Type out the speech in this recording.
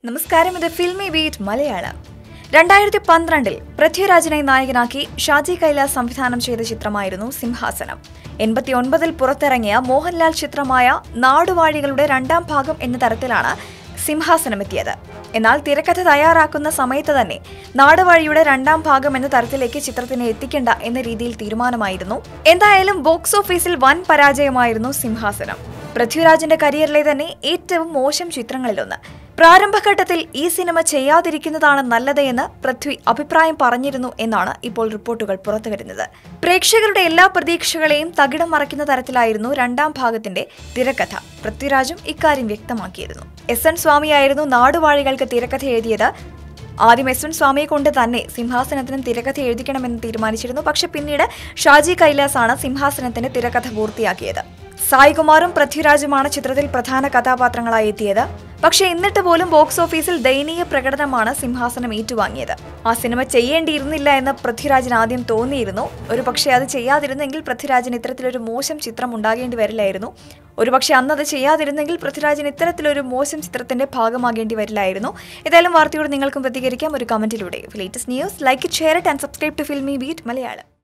നമസ്കാരം ഇത് filmy beat Malayalam രണ്ടായിരത്തി പന്ത്രണ്ടിൽ പൃഥ്വിരാജിനെ നായകനാക്കി ഷാജി കൈലാസ് സംവിധാനം ചെയ്ത ചിത്രമായിരുന്നു സിംഹാസനം എൺപത്തി ഒൻപതിൽ പുറത്തിറങ്ങിയ മോഹൻലാൽ ചിത്രമായ നാടുവാഴികളുടെ രണ്ടാം ഭാഗം എന്ന തരത്തിലാണ് സിംഹാസനം എത്തിയത് എന്നാൽ തിരക്കഥ തയ്യാറാക്കുന്ന സമയത്ത് തന്നെ നാടുവാഴിയുടെ രണ്ടാം ഭാഗം എന്ന തരത്തിലേക്ക് ചിത്രത്തിനെ എത്തിക്കേണ്ട എന്ന രീതിയിൽ തീരുമാനമായിരുന്നു എന്തായാലും ബോക്സ് ഓഫീസിൽ വൻ പരാജയമായിരുന്നു സിംഹാസനം പൃഥ്വിരാജിന്റെ കരിയറിലെ തന്നെ ഏറ്റവും മോശം ചിത്രങ്ങളിലൊന്ന് പ്രാരംഭഘട്ടത്തിൽ ഈ സിനിമ ചെയ്യാതിരിക്കുന്നതാണ് നല്ലത് എന്ന് പൃഥ്വി അഭിപ്രായം പറഞ്ഞിരുന്നു എന്നാണ് ഇപ്പോൾ റിപ്പോർട്ടുകൾ പുറത്തുവരുന്നത് പ്രേക്ഷകരുടെ എല്ലാ പ്രതീക്ഷകളെയും തകിടം മറയ്ക്കുന്ന തരത്തിലായിരുന്നു രണ്ടാം ഭാഗത്തിന്റെ തിരക്കഥ പൃഥ്വിരാജും ഇക്കാര്യം വ്യക്തമാക്കിയിരുന്നു എസ് എൻ സ്വാമിയായിരുന്നു നാടുവാഴികൾക്ക് തിരക്കഥ എഴുതിയത് ആദ്യം എസ് എൻ സ്വാമിയെ കൊണ്ട് തന്നെ സിംഹാസനത്തിനും തിരക്കഥ എഴുതിക്കണമെന്ന് തീരുമാനിച്ചിരുന്നു പക്ഷെ പിന്നീട് ഷാജി കൈലാസാണ് സിംഹാസനത്തിന്റെ തിരക്കഥ പൂർത്തിയാക്കിയത് സായികുമാറും പൃഥ്വിരാജുമാണ് ചിത്രത്തിൽ പ്രധാന കഥാപാത്രങ്ങളായി എത്തിയത് പക്ഷേ എന്നിട്ട് പോലും ബോക്സ് ഓഫീസിൽ ദയനീയ പ്രകടനമാണ് സിംഹാസനം ഏറ്റുവാങ്ങിയത് ആ സിനിമ ചെയ്യേണ്ടിയിരുന്നില്ല എന്ന് പൃഥ്വിരാജിന് ആദ്യം തോന്നിയിരുന്നു ഒരു പക്ഷേ അത് ചെയ്യാതിരുന്നെങ്കിൽ പൃഥ്വിരാജിന് ഇത്തരത്തിലൊരു മോശം ചിത്രം ഉണ്ടാകേണ്ടി വരില്ലായിരുന്നു ഒരുപക്ഷെ അന്ന് അത് ചെയ്യാതിരുന്നെങ്കിൽ പൃഥ്വിരാജിന് ഇത്തരത്തിലൊരു മോശം ചിത്രത്തിന്റെ ഭാഗമാകേണ്ടി വരില്ലായിരുന്നു ഏതായാലും വാർത്തയോട് നിങ്ങൾക്കും പ്രതികരിക്കാം ഒരു കമന്റിലൂടെ latest news like share it and subscribe to filmi beat Malayalam